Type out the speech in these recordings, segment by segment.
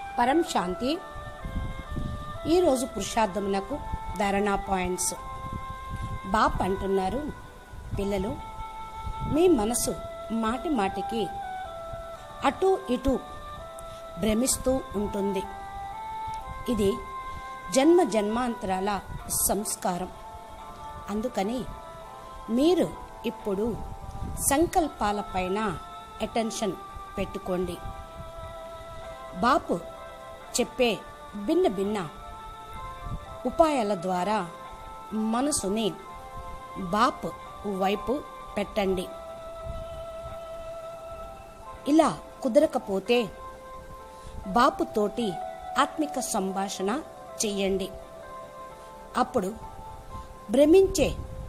పరం శాంతి ఈరోజు పురుషార్థమునకు ధారణా పాయింట్స్ బాప్ అంటున్నారు పిల్లలు మీ మనసు మాటి మాటికి అటు ఇటు భ్రమిస్తూ ఉంటుంది ఇది జన్మ జన్మాంతరాల సంస్కారం అందుకని మీరు ఇప్పుడు సంకల్పాలపైన అటెన్షన్ పెట్టుకోండి బాపు చెప్పే భిన్న భిన్న ఉపాయాల ద్వారా మనసుని బాప్ వైపు పెట్టండి ఇలా కుదరకపోతే బాపుతోటి ఆత్మిక సంభాషణ చెయ్యండి అప్పుడు భ్రమించే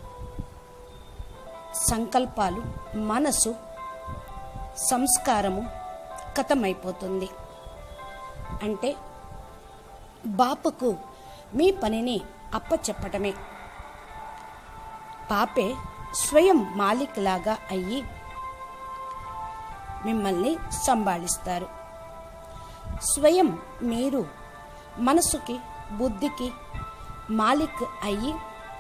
సంకల్పాలు మనసు సంస్కారము కథమైపోతుంది అంటే బాపుకు మీ పనిని అప్పచెప్పటమే పాపే స్వయం మాలిక్లాగా అయ్యి మిమ్మల్ని సంభాళిస్తారు స్వయం మీరు మనసుకి బుద్ధికి మాలిక్ అయ్యి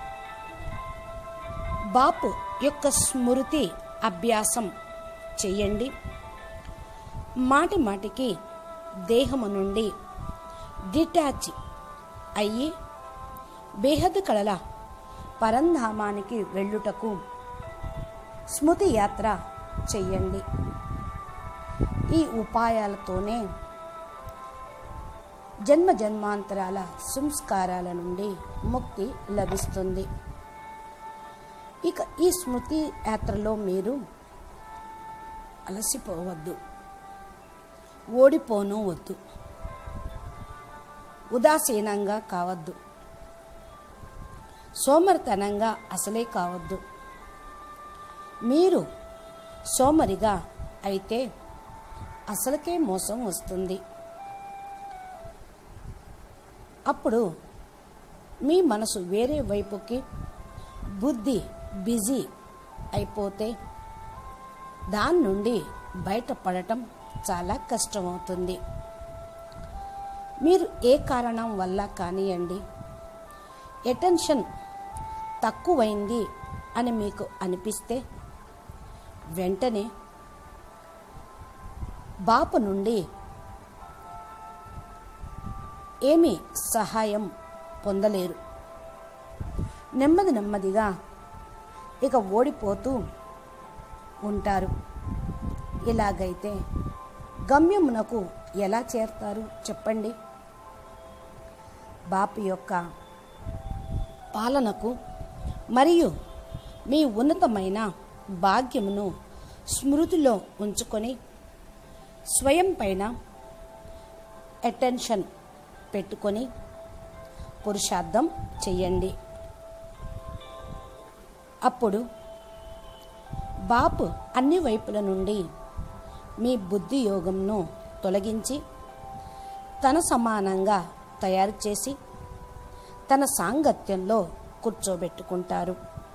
బాపు యొక్క స్మృతి అభ్యాసం చెయ్యండి మాటి మాటికి దేహము నుండి డిటాచ్ అయ్యి బేహద్ కళల పరంధామానికి వెళ్ళుటకు స్మృతి యాత్ర చెయ్యండి ఈ ఉపాయాలతోనే జన్మ జన్మాంతరాల సంస్కారాల నుండి ముక్తి లభిస్తుంది ఇక ఈ స్మృతి యాత్రలో మీరు అలసిపోవద్దు ఓడిపోను వద్దు ఉదాసీనంగా కావద్దు సోమరితనంగా అసలే కావద్దు మీరు సోమరిగా అయితే అసలుకే మోసం వస్తుంది అప్పుడు మీ మనసు వేరే వైపుకి బుద్ధి బిజీ అయిపోతే దాని నుండి బయటపడటం చాలా కష్టమవుతుంది మీరు ఏ కారణం వల్ల కానివ్వండి అటెన్షన్ తక్కువైంది అని మీకు అనిపిస్తే వెంటనే బాపు నుండి ఏమీ సహాయం పొందలేరు నెమ్మది నెమ్మదిగా ఇక ఓడిపోతూ ఉంటారు ఇలాగైతే గమ్యమునకు ఎలా చేరతారు చెప్పండి బాపు యొక్క పాలనకు మరియు మీ ఉన్నతమైన భాగ్యమును స్మృతిలో ఉంచుకొని స్వయం పైన అటెన్షన్ పెట్టుకొని పురుషార్థం చెయ్యండి అప్పుడు బాపు అన్ని వైపుల నుండి మీ బుద్ధి యోగంను తొలగించి తన సమానంగా తయారు చేసి తన సాంగత్యంలో కూర్చోబెట్టుకుంటారు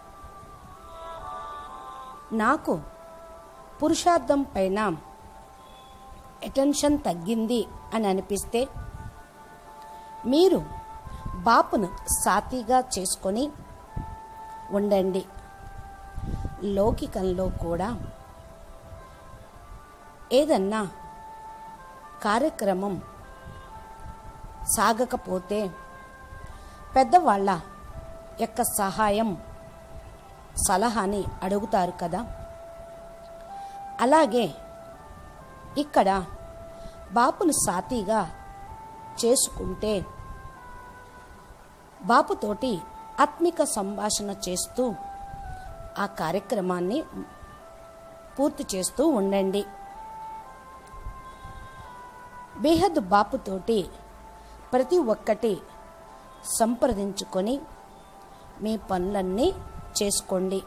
నాకు పురుషార్థం పైన అటెన్షన్ తగ్గింది అని అనిపిస్తే మీరు బాపును సాతిగా చేసుకొని ఉండండి లౌకికంలో కూడా ఏదన్నా కార్యక్రమం సాగకపోతే పెద్దవాళ్ళ యొక్క సహాయం సలహాని అడుగుతారు కదా అలాగే ఇక్కడ బాపును సాతిగా చేసుకుంటే బాపుతోటి ఆత్మిక సంభాషణ చేస్తూ ఆ కార్యక్రమాన్ని పూర్తి చేస్తూ ఉండండి బేహద్ బాపుతోటి ప్రతి ఒక్కటి సంప్రదించుకొని మీ పనులన్నీ చేసుకోండి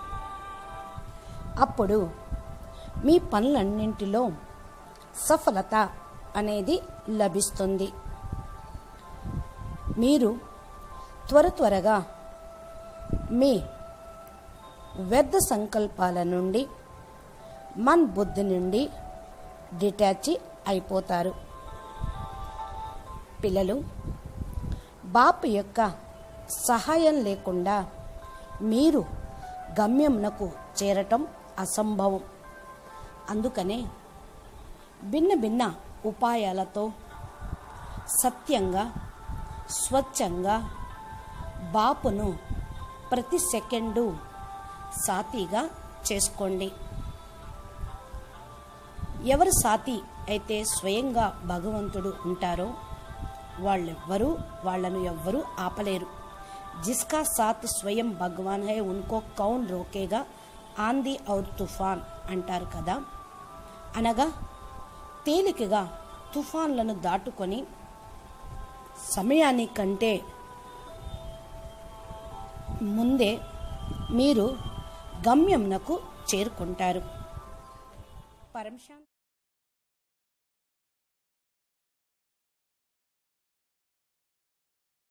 అప్పుడు మీ పనులన్నింటిలో సఫలత అనేది లభిస్తుంది మీరు త్వర త్వరగా మీ వ్యర్థ సంకల్పాల నుండి మన్ బుద్ధి నుండి డిటాచ్ అయిపోతారు పిల్లలు బాపు యొక్క సహాయం లేకుండా మీరు గమ్యంనకు చేరటం అసంభవం అందుకనే భిన్న భిన్న ఉపాయాలతో సత్యంగా స్వచ్ఛంగా బాపును ప్రతి సెకండు సాతిగా చేసుకోండి ఎవరు సాతి అయితే స్వయంగా భగవంతుడు ఉంటారో వాళ్ళెవ్వరూ వాళ్ళను ఎవ్వరూ ఆపలేరు జిస్కా సాత్ స్వయం భగవాన్ హై ఉన్కో కౌన్ రోకేగా ఆంది ఔర్ తుఫాన్ అంటారు కదా అనగా తేలికగా తుఫాన్లను దాటుకొని సమయానికంటే ముందే మీరు గమ్యంనకు చేరుకుంటారు పరమశాంతి